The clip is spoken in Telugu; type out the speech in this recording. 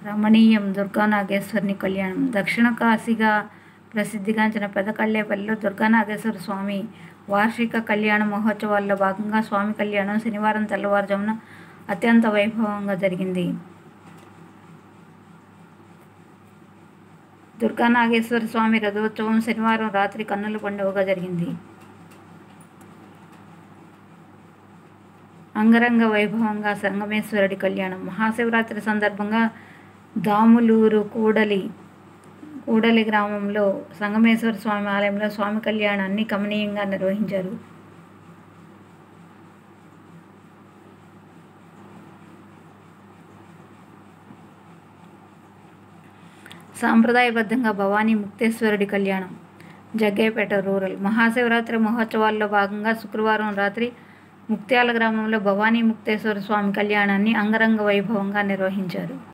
రమణీయం దుర్గానాగేశ్వరుని కళ్యాణం దక్షిణ కాశీగా ప్రసిద్ధిగాంచిన పెదకళ్ళేపల్లిలో దుర్గానాగేశ్వర స్వామి వార్షిక కళ్యాణ మహోత్సవాల్లో భాగంగా స్వామి కళ్యాణం శనివారం తెల్లవారుజామున అత్యంత వైభవంగా జరిగింది దుర్గానాగేశ్వర స్వామి రథోత్సవం శనివారం రాత్రి కన్నుల పండుగగా జరిగింది అంగరంగ వైభవంగా సంగమేశ్వరుడి కళ్యాణం మహాశివరాత్రి సందర్భంగా దాములూరు కూడలి కూడలి గ్రామంలో సంగమేశ్వర స్వామి ఆలయంలో స్వామి కళ్యాణాన్ని కమనీయంగా నిర్వహించారు సాంప్రదాయబద్ధంగా భవానీ ముక్తేశ్వరుడి కళ్యాణం జగ్గయ్యపేట రూరల్ మహాశివరాత్రి మహోత్సవాల్లో భాగంగా శుక్రవారం రాత్రి ముక్త్యాల గ్రామంలో భవానీ ముక్తేశ్వర స్వామి కళ్యాణాన్ని అంగరంగ వైభవంగా నిర్వహించారు